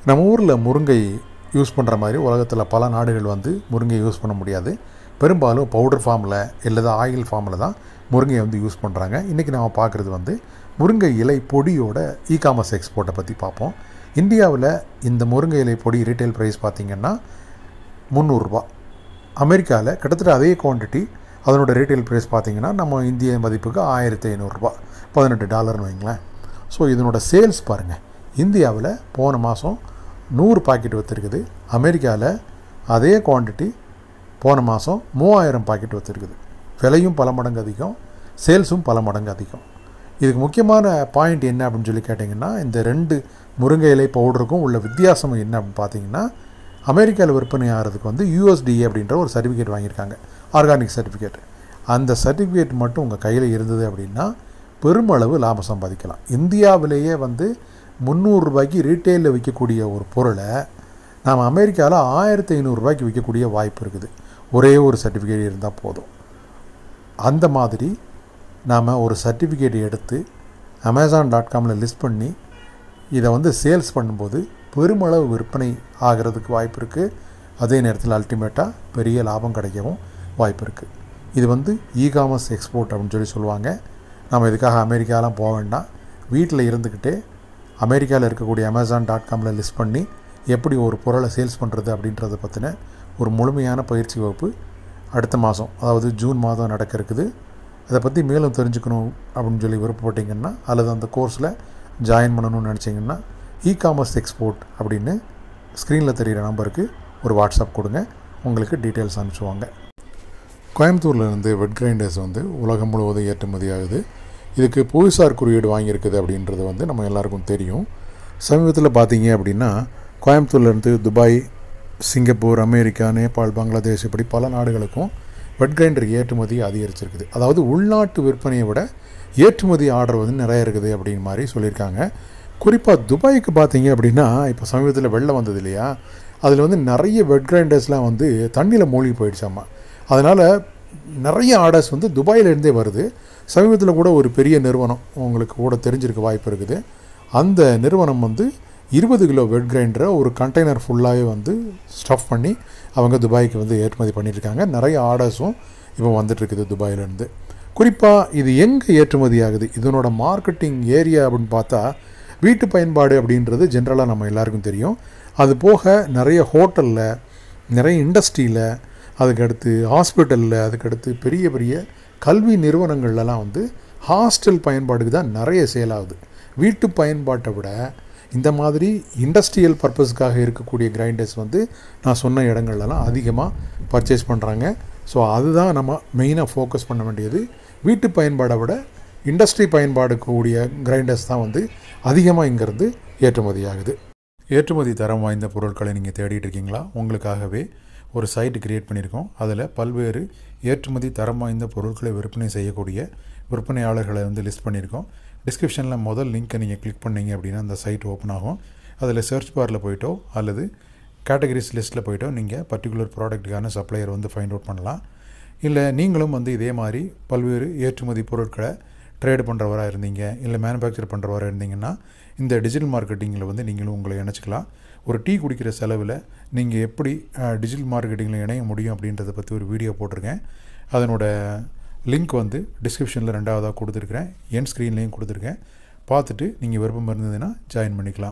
நம்ம ஊரில் முருங்கை யூஸ் பண்ணுற மாதிரி உலகத்தில் பல நாடுகள் வந்து முருங்கை யூஸ் பண்ண முடியாது பெரும்பாலும் பவுடர் ஃபார்மில் இல்லது ஆயில் ஃபார்மில் தான் முருங்கையை வந்து யூஸ் பண்ணுறாங்க இன்றைக்கி நாம் பார்க்குறது வந்து முருங்கை இலை பொடியோட இ காமர்ஸ் எக்ஸ்போர்ட்டை பற்றி பார்ப்போம் இந்தியாவில் இந்த முருங்கை இலை பொடி ரீட்டைல் ப்ரைஸ் பார்த்திங்கன்னா முந்நூறுரூபா அமெரிக்காவில் கிட்டத்தட்ட அதே குவான்டிட்டி அதனோட ரீட்டைல் ப்ரைஸ் பார்த்திங்கன்னா நம்ம இந்திய மதிப்புக்கு ஆயிரத்தி ஐநூறுரூபா பதினெட்டு டாலர்னு வைங்களேன் ஸோ இதனோட சேல்ஸ் பாருங்கள் இந்தியாவில் போன மாதம் நூறு பாக்கெட் விற்றுருக்குது அமெரிக்காவில் அதே குவான்டிட்டி போன மாதம் மூவாயிரம் பாக்கெட் விற்றுருக்குது விலையும் பல மடங்கு அதிகம் சேல்ஸும் பல மடங்கு அதிகம் இதுக்கு முக்கியமான பாயிண்ட் என்ன அப்படின்னு சொல்லி கேட்டிங்கன்னா இந்த ரெண்டு முருங்கை இலை பவுடருக்கும் உள்ள வித்தியாசம் என்ன அப்படின்னு பார்த்தீங்கன்னா அமெரிக்காவில் விற்பனை ஆகிறதுக்கு வந்து யூஎஸ்டிஏ அப்படின்ற ஒரு சர்டிஃபிகேட் வாங்கியிருக்காங்க ஆர்கானிக் சர்டிஃபிகேட் அந்த சர்டிஃபிகேட் மட்டும் உங்கள் கையில் இருந்தது அப்படின்னா பெருமளவு லாபம் சம்பாதிக்கலாம் இந்தியாவிலேயே வந்து முந்நூறுரூபாய்க்கு ரீட்டெயிலில் விற்கக்கூடிய ஒரு பொருளை நாம் அமெரிக்காவில் ஆயிரத்தி ஐநூறுரூபாய்க்கு விற்கக்கூடிய வாய்ப்பு இருக்குது ஒரே ஒரு சர்டிஃபிகேட் இருந்தால் போதும் அந்த மாதிரி நாம் ஒரு சர்டிஃபிகேட் எடுத்து அமேசான் டாட் காமில் லிஸ்ட் பண்ணி இதை வந்து சேல்ஸ் பண்ணும்போது பெருமளவு விற்பனை ஆகிறதுக்கு வாய்ப்பு இருக்குது அதே நேரத்தில் அல்டிமேட்டாக பெரிய லாபம் கிடைக்கவும் வாய்ப்பு இருக்குது இது வந்து இ காமர்ஸ் எக்ஸ்போர்ட் அப்படின்னு சொல்லி சொல்லுவாங்க நம்ம இதுக்காக அமெரிக்காலாம் போக வேண்டாம் வீட்டில் இருந்துக்கிட்டே அமெரிக்காவில் இருக்கக்கூடிய அமேசான் டாட் காமில் லிஸ்ட் பண்ணி எப்படி ஒரு பொருளை சேல்ஸ் பண்ணுறது அப்படின்றத பற்றின ஒரு முழுமையான பயிற்சி வகுப்பு அடுத்த மாதம் அதாவது ஜூன் மாதம் நடக்க இருக்குது அதை பற்றி மேலும் தெரிஞ்சுக்கணும் அப்படின்னு சொல்லி விருப்பப்பட்டீங்கன்னா அல்லது அந்த கோர்ஸில் ஜாயின் பண்ணணும்னு நினச்சிங்கன்னா இ காமர்ஸ் எக்ஸ்போர்ட் அப்படின்னு ஸ்க்ரீனில் தெரிகிற நம்பருக்கு ஒரு வாட்ஸ்அப் கொடுங்க உங்களுக்கு டீட்டெயில்ஸ் அனுப்பிச்சுவாங்க கோயம்புத்தூரில் இருந்து வெட் கிரைண்டர்ஸ் வந்து உலகம் முழுவதும் ஏற்றுமதி ஆகுது இதுக்கு புவிசார் குறியீடு வாங்கியிருக்குது அப்படின்றது வந்து நம்ம எல்லாருக்கும் தெரியும் சமீபத்தில் பார்த்தீங்க அப்படின்னா கோயம்புத்தூர்லேருந்து Dubai Singapore America Nepal Bangladesh இப்படி பல நாடுகளுக்கும் வெட் கிரைண்டர் ஏற்றுமதி அதிகரிச்சிருக்குது அதாவது உள்நாட்டு விற்பனையை விட ஏற்றுமதி ஆர்டர் வந்து நிறைய இருக்குது அப்படின்னு மாதிரி சொல்லியிருக்காங்க குறிப்பாக துபாய்க்கு பார்த்தீங்க அப்படின்னா இப்போ சமீபத்தில் வெள்ளம் வந்தது இல்லையா அதில் வந்து நிறைய வெட் கிரைண்டர்ஸ்லாம் வந்து தண்ணியில் மூழ்கி போயிடுச்சாமா அதனால் நிறைய ஆர்டர்ஸ் வந்து துபாயிலேருந்தே வருது சமீபத்தில் கூட ஒரு பெரிய நிறுவனம் உங்களுக்கு கூட தெரிஞ்சிருக்க வாய்ப்பு இருக்குது அந்த நிறுவனம் வந்து இருபது கிலோ வெட் கிரைண்டரை ஒரு கண்டெய்னர் ஃபுல்லாகவே வந்து ஸ்டஃப் பண்ணி அவங்க துபாய்க்கு வந்து ஏற்றுமதி பண்ணியிருக்காங்க நிறைய ஆர்டர்ஸும் இப்போ வந்துட்டுருக்குது துபாயிலேருந்து குறிப்பாக இது எங்கே ஏற்றுமதி ஆகுது இதனோட மார்க்கெட்டிங் ஏரியா அப்படின்னு பார்த்தா வீட்டு பயன்பாடு அப்படின்றது ஜென்ரலாக நம்ம எல்லாருக்கும் தெரியும் அது போக நிறைய ஹோட்டலில் நிறைய இண்டஸ்ட்ரியில் அதுக்கடுத்து ஹாஸ்பிட்டலில் அதுக்கடுத்து பெரிய பெரிய கல்வி நிறுவனங்கள்லாம் வந்து ஹாஸ்டல் பயன்பாடுக்கு தான் நிறைய சேல் ஆகுது வீட்டு பயன்பாட்டை விட இந்த மாதிரி இண்டஸ்ட்ரியல் பர்பஸ்க்காக இருக்கக்கூடிய கிரைண்டர்ஸ் வந்து நான் சொன்ன இடங்கள்லாம் அதிகமாக பர்ச்சேஸ் பண்ணுறாங்க ஸோ அதுதான் நம்ம மெயினாக ஃபோக்கஸ் பண்ண வேண்டியது வீட்டு பயன்பாடை விட இண்டஸ்ட்ரி பயன்பாடு கூடிய கிரைண்டர்ஸ் தான் வந்து அதிகமாக இங்கேருந்து ஏற்றுமதி ஆகுது ஏற்றுமதி தரம் வாய்ந்த பொருட்களை நீங்கள் தேடிட்டு இருக்கீங்களா உங்களுக்காகவே ஒரு சைட் கிரியேட் பண்ணியிருக்கோம் அதில் பல்வேறு ஏற்றுமதி தரம் வாய்ந்த பொருட்களை விற்பனை செய்யக்கூடிய விற்பனையாளர்களை வந்து லிஸ்ட் பண்ணியிருக்கோம் டிஸ்கிரிப்ஷனில் முதல் லிங்க்கை நீங்கள் கிளிக் பண்ணீங்க அப்படின்னா அந்த சைட் ஓப்பன் ஆகும் அதில் சர்ச் பாரில் போயிட்டோ அல்லது கேட்டகரிஸ் லிஸ்ட்டில் போயிட்டோ நீங்கள் பர்டிகுலர் ப்ராடக்ட்டுக்கான சப்ளையர் வந்து ஃபைண்ட் அவுட் பண்ணலாம் இல்லை நீங்களும் வந்து இதே மாதிரி பல்வேறு ஏற்றுமதி பொருட்களை ட்ரேடு பண்ணுறவராக இருந்தீங்க இல்லை மேனுஃபேக்சர் பண்ணுறவராக இருந்தீங்கன்னா இந்த டிஜிட்டல் மார்க்கெட்டிங்கில் வந்து நீங்களும் உங்களை இணைச்சிக்கலாம் ஒரு டீ குடிக்கிற செலவில் நீங்கள் எப்படி டிஜிட்டல் மார்க்கெட்டிங்கில் இணைய முடியும் அப்படின்றத பற்றி ஒரு வீடியோ போட்டிருக்கேன் அதனோட லிங்க் வந்து டிஸ்கிரிப்ஷனில் ரெண்டாவதாக கொடுத்துருக்குறேன் என் ஸ்க்ரீன்லேயும் கொடுத்துருக்கேன் பார்த்துட்டு நீங்கள் விருப்பம் இருந்ததுன்னா ஜாயின் பண்ணிக்கலாம்